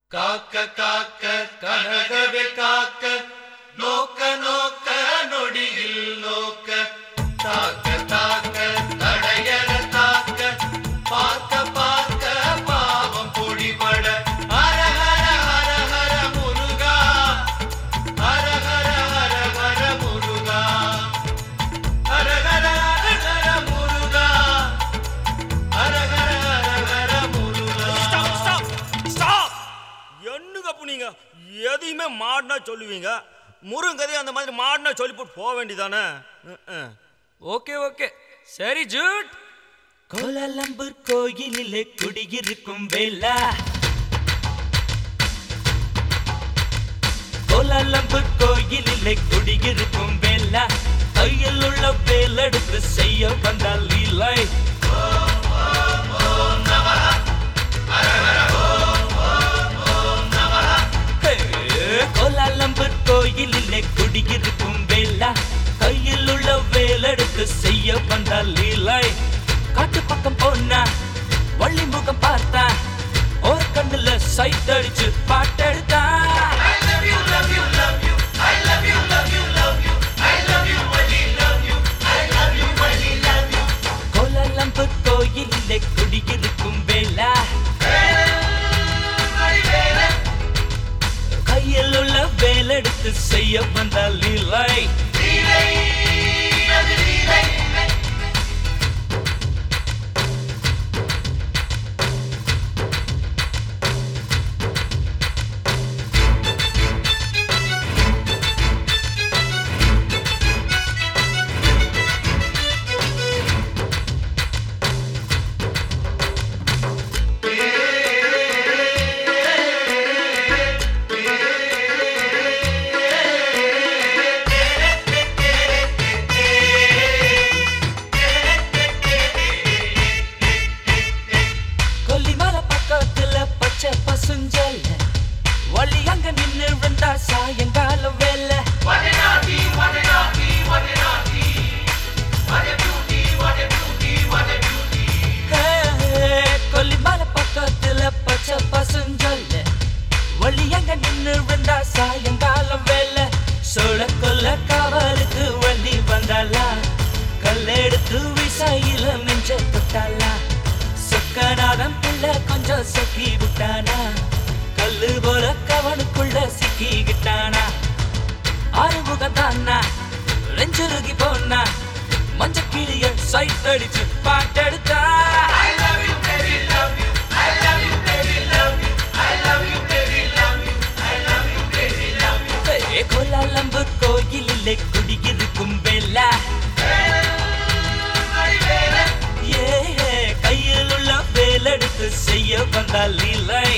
காக்க காக்க கனகவே காக்க நோக்க நோக்க நொடியில் நோக்க தாக்க தாக்க தடையற தாக்க பார்க்க பார்க்க பாவம் பொடிபட ஹர ஹர ஹர ஹர முருகா ஹர ஹர ஹர ஹர முருகா ஹர ஹர ஹர ஹர முருகா ஹர ஹர ஹர ஹர முருகா ஸ்டாப் ஸ்டாப் ஸ்டாப் என்னங்க அப்போ நீங்க எதையுமே மாடினா சொல்லுவீங்க முருங்கதையும் அந்த மாதிரி மாடினா சொல்லி போட்டு போக வேண்டியதானே ஓகே ஓகே சரி ஜூட் கோலாலம்பூர் கோயிலிலே குடியிருக்கும் வேலா கோலாலம்பூர் கோயிலிலே குடியிருக்கும் வேலா கையில் உள்ள வேலெடுத்து செய்ய வந்தால் லீலை ஹே, கோலாலம்பூர் கோயிலிலே குடியிருக்கும் வேலா கையில் உள்ள வேலெடுத்து செய்ய வந்தால் லீலை காட்டு பக்கம் போனா வள்ளி முகம் பார்த்தா ஒரு கண்ணுல சைட் அடிச்சு பாட்டெடுத்தா கோலாலம்பூர் கோயிலிலே குடியிருக்கும் வேலா கையில் உள்ள வேலெடுத்து செய்ய வந்தால் லீலை கொல்லிமலை பக்கத்துல பச்சை பசுஞ்சல்ல வழி அங்க நின்னு விழுந்தா சாயங்காலம் வேலை கொல்லிமலை பக்கத்துல பச்சை பசுஞ்சல்ல வழி அங்க நின்னு விழுந்தா சாயங்காலம் வேலை சோழ கொல்ல காவலுக்கு வண்டி வந்தாளா கல்லெடுத்து விசாயில நெஞ்ச தொட்டாளா சொக்கநாதம் பிள்ளை கொஞ்சம் சொக்கி விட்டானா கல்லு போல கவனுக்குள்ள சிக்கிக்கிட்டானா ஆறுமுகம் தானா நெஞ்சுருகி போனா மஞ்ச கிளிய சைட் அடிச்சு பாட்டெடுத்தா கோலாலம்பு கோயிலிலே குடியிருக்கும் வேலா ஏ கையில் உள்ள வேலெடுத்து செய்ய வந்தால் இல்லை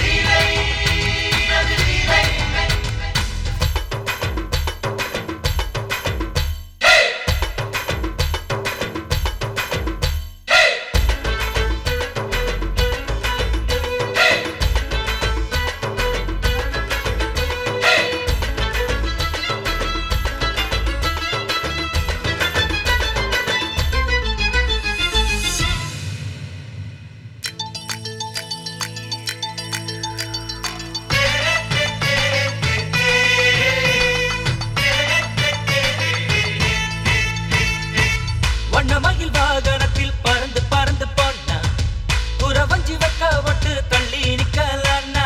வண்ணமயில் வாகனத்தில் பறந்து பறந்து போனா புறவஞ்சி வைக்கப்பட்டு தள்ளி நிக்கலன்னா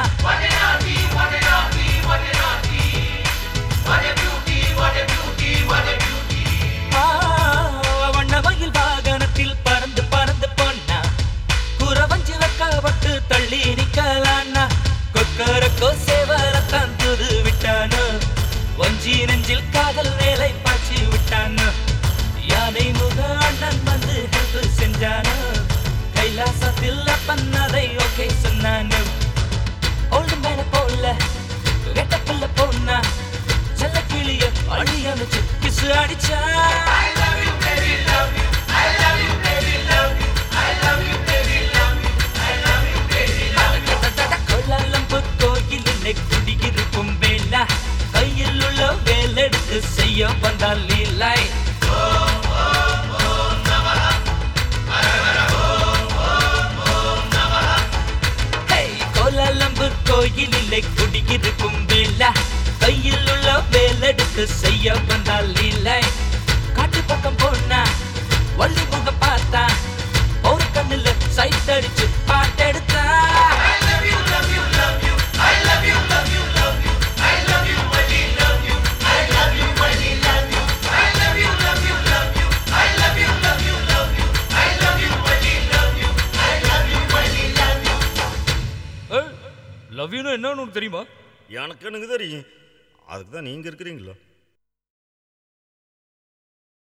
ஆ, வண்ணமயில் வாகனத்தில் பறந்து பறந்து போனா புறவஞ்சி வைக்கப்பட்டு தள்ளி நிக்கலன்னா கொக்கரக்கோ சேவரத்தான் துது விட்டானோ வஞ்சி நெஞ்சில் காதல் வேலை பாய்ச்சி விட்டானோ யானை முக அண்ணன் வந்து ஹெல்ப் செஞ்சானோ கைலாசத்தில் அப்பன் அதை ஓகே சொன்னானோ ஓல்டு மேல போல வெட்ட பிள்ளை போனா செல்ல கிளிய அழி அமைச்சு கிசு அடிச்சா கொல்லாலம்பூர் கோயிலிலே குடியிருக்கும் வேலா கையில் உள்ள வேலெடுத்து செய்ய வந்தால் லீலை கோலாலம்பூர் கோயிலில் லவ் யூனா என்னன்னு உனக்கு தெரியுமா எனக்கு எனக்கு தெரியும் அதுக்கு தான் நீங்கள் இருக்கிறீங்களா